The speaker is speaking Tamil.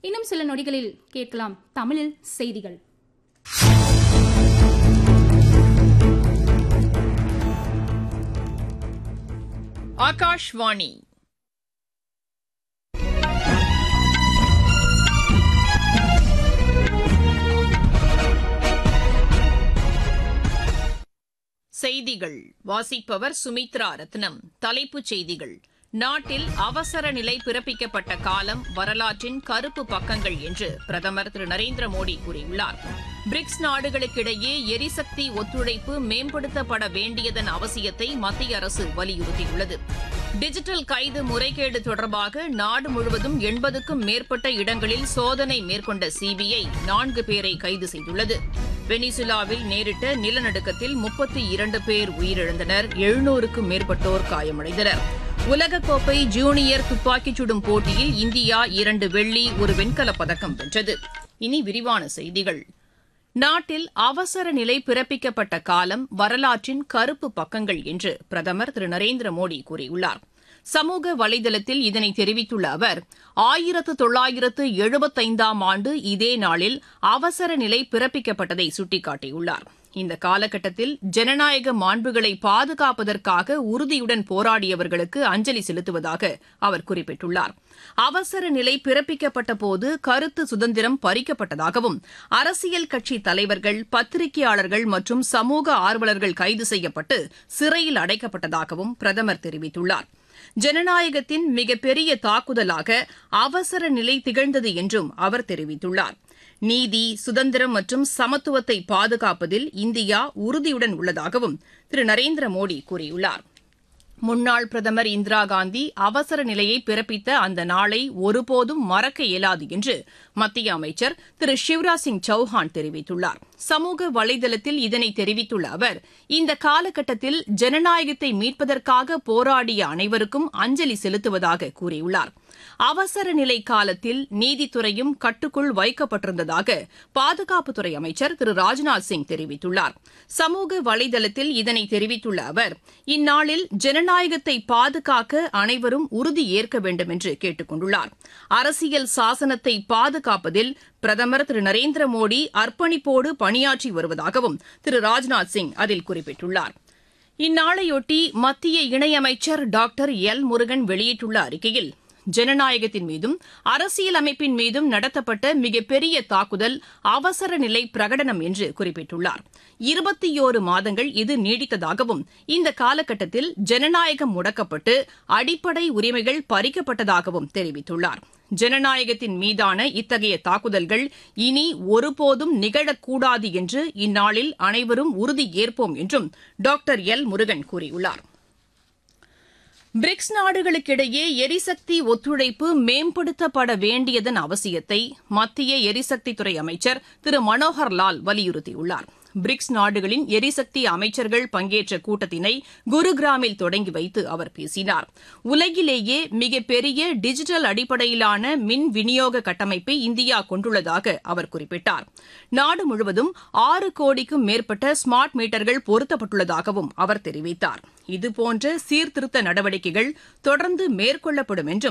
இன்னும் சில நொடிகளில் கேட்கலாம் தமிழில் செய்திகள் ஆகாஷ்வாணி செய்திகள் வாசிப்பவர் சுமித்ரா ரத்னம் தலைப்புச் செய்திகள் நாட்டில் அவசர நிலை பிறப்பிக்கப்பட்ட காலம் வரலாற்றின் கருப்பு பக்கங்கள் என்று பிரதமர் திரு நரேந்திர மோடி கூறியுள்ளார் பிரிக்ஸ் நாடுகளுக்கிடையே எரிசக்தி ஒத்துழைப்பு மேம்படுத்தப்பட வேண்டியதன் அவசியத்தை மத்திய அரசு வலியுறுத்தியுள்ளது டிஜிட்டல் கைது முறைகேடு தொடர்பாக நாடு முழுவதும் எண்பதுக்கும் மேற்பட்ட இடங்களில் சோதனை மேற்கொண்ட சிபிஐ நான்கு பேரை கைது செய்துள்ளது வெனிசுலாவில் நேரிட்ட நிலநடுக்கத்தில் முப்பத்தி இரண்டு பேர் உயிரிழந்தனர் எழுநூறுக்கும் மேற்பட்டோர் காயமடைந்தனர் உலகக்கோப்பை ஜூனியர் துப்பாக்கிச் சுடும் போட்டியில் இந்தியா இரண்டு வெள்ளி ஒரு வெண்கலப் பதக்கம் வென்றது இனி விரிவான செய்திகள் நாட்டில் அவசர நிலை பிறப்பிக்கப்பட்ட காலம் வரலாற்றின் கருப்பு பக்கங்கள் என்று பிரதமர் திரு நரேந்திர மோடி கூறியுள்ளார் சமூக வலைதளத்தில் இதனை தெரிவித்துள்ள அவர் ஆயிரத்து தொள்ளாயிரத்து எழுபத்தைந்தாம் ஆண்டு இதே நாளில் அவசர நிலை பிறப்பிக்கப்பட்டதை சுட்டிக்காட்டியுள்ளார் இந்த காலகட்டத்தில் ஜனநாயக மாண்புகளை பாதுகாப்பதற்காக உறுதியுடன் போராடியவர்களுக்கு அஞ்சலி செலுத்துவதாக அவர் குறிப்பிட்டுள்ளார் அவசர நிலை பிறப்பிக்கப்பட்ட போது கருத்து சுதந்திரம் பறிக்கப்பட்டதாகவும் அரசியல் கட்சி தலைவர்கள் பத்திரிகையாளர்கள் மற்றும் சமூக ஆர்வலர்கள் கைது செய்யப்பட்டு சிறையில் அடைக்கப்பட்டதாகவும் பிரதமர் தெரிவித்துள்ளார் ஜனநாயகத்தின் மிகப்பெரிய தாக்குதலாக அவசர நிலை திகழ்ந்தது என்றும் அவர் தெரிவித்துள்ளார் நீதி சுதந்திரம் மற்றும் சமத்துவத்தை பாதுகாப்பதில் இந்தியா உறுதியுடன் உள்ளதாகவும் திரு நரேந்திர மோடி கூறியுள்ளார் முன்னாள் பிரதமர் இந்திரா காந்தி அவசர நிலையை பிறப்பித்த அந்த நாளை ஒருபோதும் மறக்க இயலாது என்று மத்திய அமைச்சர் திரு சிவராஜ் சிங் சௌஹான் தெரிவித்துள்ளார் சமூக வலைதளத்தில் இதனை தெரிவித்துள்ள அவர் இந்த காலகட்டத்தில் ஜனநாயகத்தை மீட்பதற்காக போராடிய அனைவருக்கும் அஞ்சலி செலுத்துவதாக கூறியுள்ளார் அவசர நிலை காலத்தில் நீதித்துறையும் கட்டுக்குள் வைக்கப்பட்டிருந்ததாக பாதுகாப்புத்துறை அமைச்சர் திரு ராஜ்நாத் சிங் தெரிவித்துள்ளார் சமூக வலைதளத்தில் இதனை தெரிவித்துள்ள அவர் இந்நாளில் ஜனநாயகத்தை பாதுகாக்க அனைவரும் உறுதி ஏற்க வேண்டும் என்று கேட்டுக் கொண்டுள்ளார் அரசியல் சாசனத்தை பாதுகாப்பதில் பிரதமர் திரு நரேந்திர மோடி அர்ப்பணிப்போடு பணியாற்றி வருவதாகவும் திரு ராஜ்நாத் சிங் அதில் குறிப்பிட்டுள்ளார் இந்நாளையொட்டி மத்திய இணையமைச்சர் டாக்டர் எல் முருகன் வெளியிட்டுள்ள அறிக்கையில் ஜனநாயகத்தின் மீதும் அரசியல் அமைப்பின் மீதும் நடத்தப்பட்ட மிகப்பெரிய தாக்குதல் அவசர நிலை பிரகடனம் என்று குறிப்பிட்டுள்ளார் இருபத்தியோரு மாதங்கள் இது நீடித்ததாகவும் இந்த காலகட்டத்தில் ஜனநாயகம் முடக்கப்பட்டு அடிப்படை உரிமைகள் பறிக்கப்பட்டதாகவும் தெரிவித்துள்ளார் ஜனநாயகத்தின் மீதான இத்தகைய தாக்குதல்கள் இனி ஒருபோதும் நிகழக்கூடாது என்று இந்நாளில் அனைவரும் உறுதி ஏற்போம் என்றும் டாக்டர் எல் முருகன் கூறியுள்ளார் பிரிக்ஸ் நாடுகளுக்கிடையே எரிசக்தி ஒத்துழைப்பு மேம்படுத்தப்பட வேண்டியதன் அவசியத்தை மத்திய எரிசக்தித்துறை அமைச்சர் திரு மனோகர் லால் வலியுறுத்தியுள்ளார் பிரிக்ஸ் நாடுகளின் எரிசக்தி அமைச்சர்கள் பங்கேற்ற கூட்டத்தினை குருகிராமில் தொடங்கி வைத்து அவர் பேசினார் உலகிலேயே மிகப்பெரிய டிஜிட்டல் அடிப்படையிலான மின் விநியோக கட்டமைப்பை இந்தியா கொண்டுள்ளதாக அவர் குறிப்பிட்டார் நாடு முழுவதும் ஆறு கோடிக்கும் மேற்பட்ட ஸ்மார்ட் மீட்டர்கள் பொருத்தப்பட்டுள்ளதாகவும் அவர் தெரிவித்தார் இதுபோன்ற சீர்திருத்த நடவடிக்கைகள் தொடர்ந்து மேற்கொள்ளப்படும் என்றும்